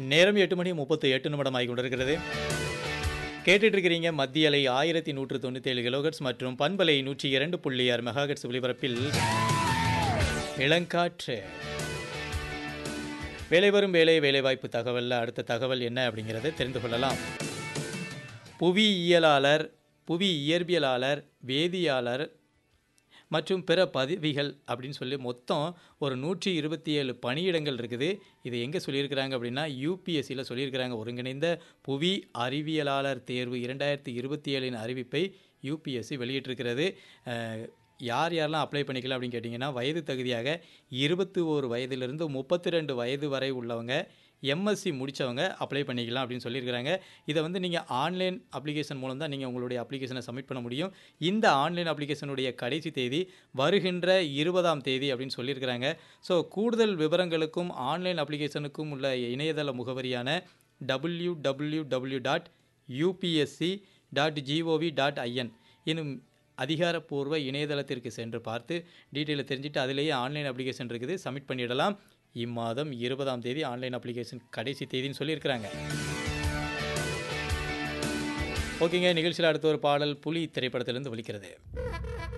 நேரம் எட்டு மணி முப்பத்து எட்டு நிமிடம் ஆகி கொண்டிருக்கிறது கேட்டுட்டு இருக்கிறீங்க மத்திய அலை ஆயிரத்தி நூற்று தொண்ணூற்றி ஏழு கிலோகட்ஸ் மற்றும் பண்பலை நூற்றி இரண்டு புள்ளி ஆறு மெகாகட்ஸ் ஒலிபரப்பில் இளங்காற்று வேலை வரும் வேலை வேலைவாய்ப்பு தகவலில் அடுத்த தகவல் என்ன அப்படிங்கிறத தெரிந்து கொள்ளலாம் புவியியலாளர் புவி இயற்பியலாளர் வேதியியலாளர் மற்றும் பிற பதவிகள் அப்படின்னு சொல்லி மொத்தம் ஒரு நூற்றி இருபத்தி ஏழு பணியிடங்கள் இருக்குது இது எங்கே சொல்லியிருக்கிறாங்க அப்படின்னா யூபிஎஸ்சியில் சொல்லியிருக்கிறாங்க ஒருங்கிணைந்த புவி அறிவியலாளர் தேர்வு இரண்டாயிரத்தி இருபத்தி ஏழின் அறிவிப்பை யூபிஎஸ்சி வெளியிட்டிருக்கிறது அஹ், யார் யாரெல்லாம் அப்ளை பண்ணிக்கலாம் அப்படின்னு கேட்டிங்கன்னா வயது தகுதியாக இருபத்தி ஓரு வயதிலிருந்து முப்பத்தி ரெண்டு வயது வரை உள்ளவங்க எம்எஸ்சி முடித்தவங்க அப்ளை பண்ணிக்கலாம் அப்படின்னு சொல்லியிருக்கிறாங்க இதை வந்து நீங்கள் ஆன்லைன் அப்ளிகேஷன் மூலம் தான் நீங்கள் உங்களுடைய அப்ளிகேஷனை சப்மிட் பண்ண முடியும் இந்த ஆன்லைன் அப்ளிகேஷனுடைய கடைசி தேதி வருகின்ற இருபதாம் தேதி அப்படின்னு சொல்லியிருக்கிறாங்க ஸோ கூடுதல் விவரங்களுக்கும் ஆன்லைன் அப்ளிகேஷனுக்கும் உள்ள இணையதள முகவரியான W W W dot UPSC dot GOV dot IN எனும் அதிகாரப்பூர்வ இணையதளத்திற்கு சென்று பார்த்து டீட்டெயிலை தெரிஞ்சுட்டு அதிலேயே ஆன்லைன் அப்ளிகேஷன் இருக்குது சப்மிட் பண்ணிடலாம் இம்மாதம் இருபதாம் தேதி ஆன்லைன் அப்ளிகேஷன் கடைசி தேதின்னு சொல்லியிருக்கிறாங்க ஓகேங்க நிகழ்ச்சியில் அடுத்த ஒரு பாடல் புலி திரைப்படத்திலிருந்து ஒலிக்கிறது